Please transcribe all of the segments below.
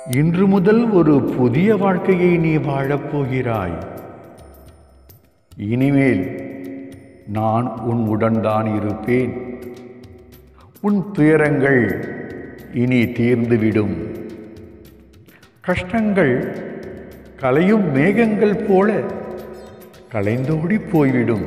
இன்று முதல் ஒரு புதிய வாழ்க்கையை நீ வாழப் போகிறாய் இனிமேல் நான் உன் உடன்தான் இருப்பேன் உன் துயரங்கள் இனி தீர்ந்துவிடும் கஷ்டங்கள் கலையும் மேகங்கள் போல கலைந்தோடி போய்விடும்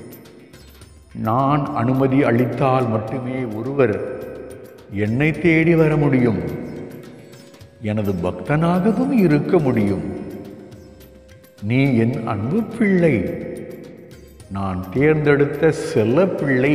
நான் அனுமதி அளித்தால் மட்டுமே ஒருவர் என்னை தேடி வர முடியும் எனது பக்தனாகவும் இருக்க முடியும் நீ என் அன்பு பிள்ளை நான் தேர்ந்தெடுத்த செல்ல பிள்ளை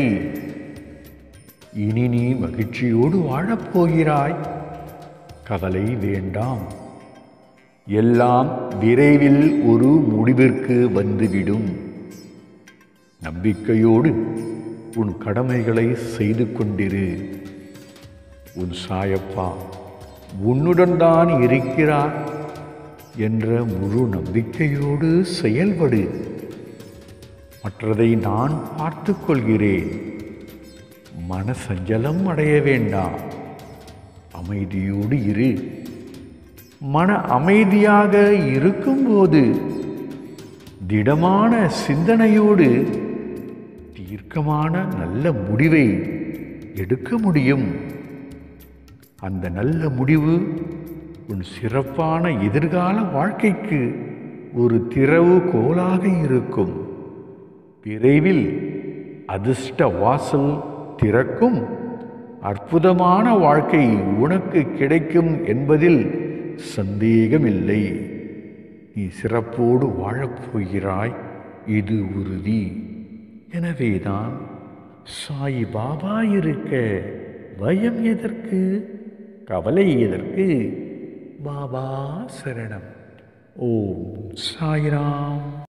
இனி நீ மகிழ்ச்சியோடு வாழப்போகிறாய் கவலை வேண்டாம் எல்லாம் விரைவில் ஒரு முடிவிற்கு வந்துவிடும் நம்பிக்கையோடு உன் கடமைகளை செய்து கொண்டிரு உன் சாயப்பா உன்னுடன் தான் இருக்கிறார் என்ற முழு நம்பிக்கையோடு செயல்படு மற்றதை நான் பார்த்து கொள்கிறேன் மனசஞ்சலம் அடைய வேண்டாம் அமைதியோடு இரு மன அமைதியாக இருக்கும்போது திடமான சிந்தனையோடு தீர்க்கமான நல்ல முடிவை எடுக்க முடியும் அந்த நல்ல முடிவு உன் சிறப்பான எதிர்கால வாழ்க்கைக்கு ஒரு திறவு கோலாக இருக்கும் விரைவில் அதிர்ஷ்ட வாசல் திறக்கும் அற்புதமான வாழ்க்கை உனக்கு கிடைக்கும் என்பதில் சந்தேகமில்லை நீ சிறப்போடு வாழப்போகிறாய் இது உறுதி எனவேதான் சாய் பாபா இருக்க பயம் எதற்கு கவலை எதற்கு பாபா சரணம் ஓம் சாய்ராம்